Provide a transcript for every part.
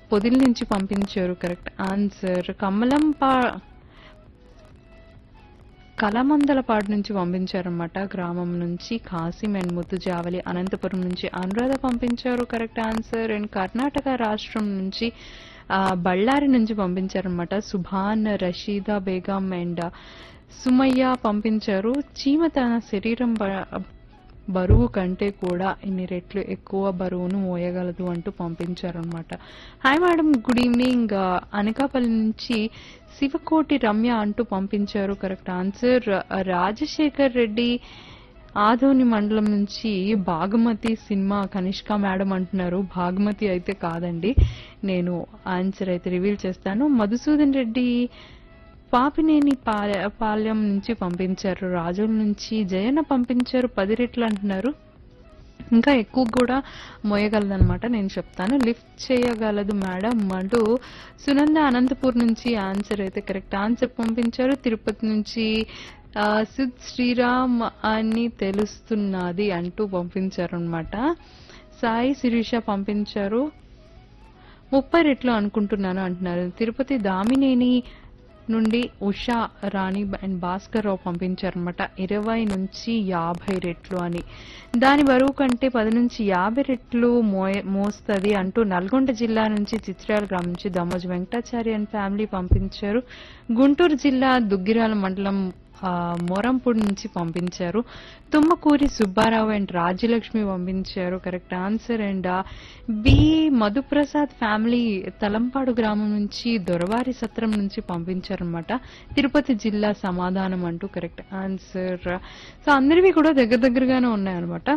పొదిల నుంచి పంపించారు correct answer కమలం పా కలమందలపాడు నుంచి పంపించారన్నమాట గ్రామం నుంచి కాసిం అండ్ ముద్దుజావలి అనంతపురం నుంచి అనురాధ పంపించారు కరెక్ట్ ఆన్సర్ అండ్ కర్ణాటక రాష్ట్రం నుంచి ఆ, బళ్ళారి నుంచి పంపించారన్నమాట సుభాన్ రషీదా బేగం అండ్ సుమయ్య పంపించారు చీమ తన శరీరం బ- బరువు కంటే కూడా ఇన్ని రెట్లు ఎక్కువ బరువును మోయగలదు అంటూ పంపించారనమాట హాయ్ మేడం గుడ్ ఈవినింగ్ ఆ, అనకాపల్లి నుంచి శివకోటి రమ్య అంటూ పంపించారు కరెక్ట్ ఆన్సర్ రాజశేఖర్ రెడ్డి ఆదోని మండలం నుంచి బాగుమతి సినిమా కనిష్క మేడం అంటున్నారు బాగుమతి అయితే కాదండి నేను ఆన్సర్ అయితే రివీల్ చేస్తాను మధుసూదన్ రెడ్డి పాపినేని పాలె- పాలెం నుంచి పంపించారు రాజుల నుంచి జయన పంపించారు పది రెట్లు అంటున్నారు ఇంకా ఎక్కువ కూడా మోయగలదన్నమాట నేను చెప్తాను లిఫ్ట్ చేయగలదు మేడం అంటూ సునంద అనంతపూర్ నుంచి ఆన్సర్ అయితే కరెక్ట్ ఆన్సర్ పంపించారు తిరుపతి నుంచి ఆ, సిద్ శ్రీరామ్ అని తెలుస్తున్నది అంటూ పంపించారు అనమాట సాయి శిరీష పంపించారు ముప్పై రెట్లు అనుకుంటున్నాను అంటున్నారు తిరుపతి దామినేని నుండి ఉషా రాణి అండ్ భాస్కర్ రావు పంపించారనమాట ఇరవై నుంచి యాభై రెట్లు అని దాని బరువు కంటే పది నుంచి యాభై రెట్లు మోయ మోస్తుంది అంటూ నల్గొండ జిల్లా నుంచి చిత్రాల గ్రామం నుంచి దమోజ్ వెంకటాచారి అండ్ ఫ్యామిలీ పంపించారు గుంటూరు జిల్లా దుగ్గిరాల మండలం ఆ, మోరంపూడి నుంచి పంపించారు తుమ్మకూరి సుబ్బారావు అండ్ రాజ్యలక్ష్మి పంపించారు correct answer and B Madhuprasad family Talampadu గ్రామం నుంచి దొరవారి సత్రం నుంచి పంపించారనమాట తిరుపతి జిల్లా సమాధానం అంటూ కరెక్ట్ ఆన్సర్ సో అందరివి కూడా దగ్గర దగ్గరగానే ఉన్నాయన్నమాట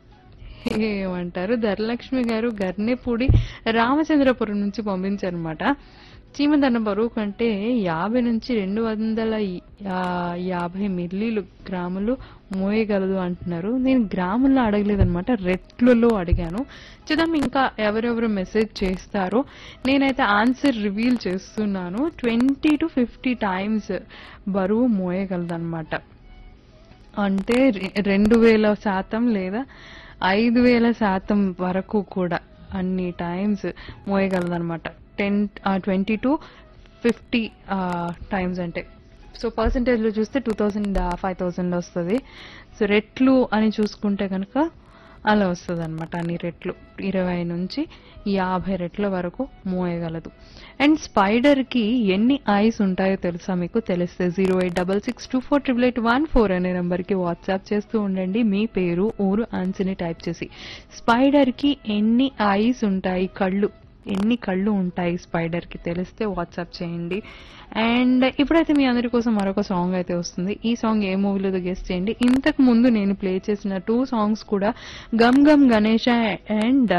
ఏమంటారు ధరలక్ష్మి గారు గర్నెపూడి రామచంద్రపురం నుంచి పంపించారనమాట చీమదన్న బరువు కంటే యాభై నుంచి రెండు వందల యా- యాభై మిల్లీలు గ్రాములు మోయగలదు అంటున్నారు నేను గ్రాముల్లో అడగలేదన్నమాట రెట్లలో అడిగాను చూద్దాం ఇంకా ఎవరెవరు మెసేజ్ చేస్తారో నేనైతే ఆన్సర్ రివీల్ చేస్తున్నాను ట్వంటీ టు ఫిఫ్టీ టైమ్స్ బరువు మోయగలదన్నమాట అంటే రె- రెండు వేల శాతం లేదా ఐదు వేల శాతం వరకు కూడా అన్ని టైమ్స్ మోయగలదన్నమాట ten twenty to fifty times అంటే సో పర్సంటేజ్లో చూస్తే టూ థౌజండ్ ఫైవ్ థౌజండ్ వస్తుంది సో రెట్లు అని చూసుకుంటే కనుక అలా వస్తుంది అనమాట అన్ని రెట్లు ఇరవై నుంచి యాభై రెట్ల వరకు మోయగలదు అండ్ స్పైడర్ కి ఎన్ని ఐస్ ఉంటాయో తెలుసా మీకు తెలిస్తే zero eight double six two four triple eight one four అనే నెంబర్కి వాట్సాప్ చేస్తూ ఉండండి మీ పేరు ఊరు ఆన్సర్ని టైప్ చేసి స్పైడర్ కి ఎన్ని ఐస్ ఉంటాయి కళ్ళు ఎన్ని కళ్ళు ఉంటాయి స్పైడర్ కి తెలిస్తే వాట్సాప్ చేయండి అండ్ ఇప్పుడైతే మీ అందరి కోసం మరొక సాంగ్ అయితే వస్తుంది ఈ సాంగ్ ఏ మూవీలో గెస్ట్ చేయండి ఇంతకు ముందు నేను ప్లే చేసిన టూ సాంగ్స్ కూడా గమ్ గమ్ గణేష అండ్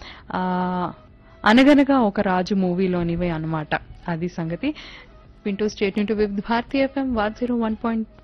అనగనగా ఒక రాజు మూవీలోనివే అన్నమాట అది సంగతి వింటూ స్టేట్ టు with Bharatiya FM one zero one point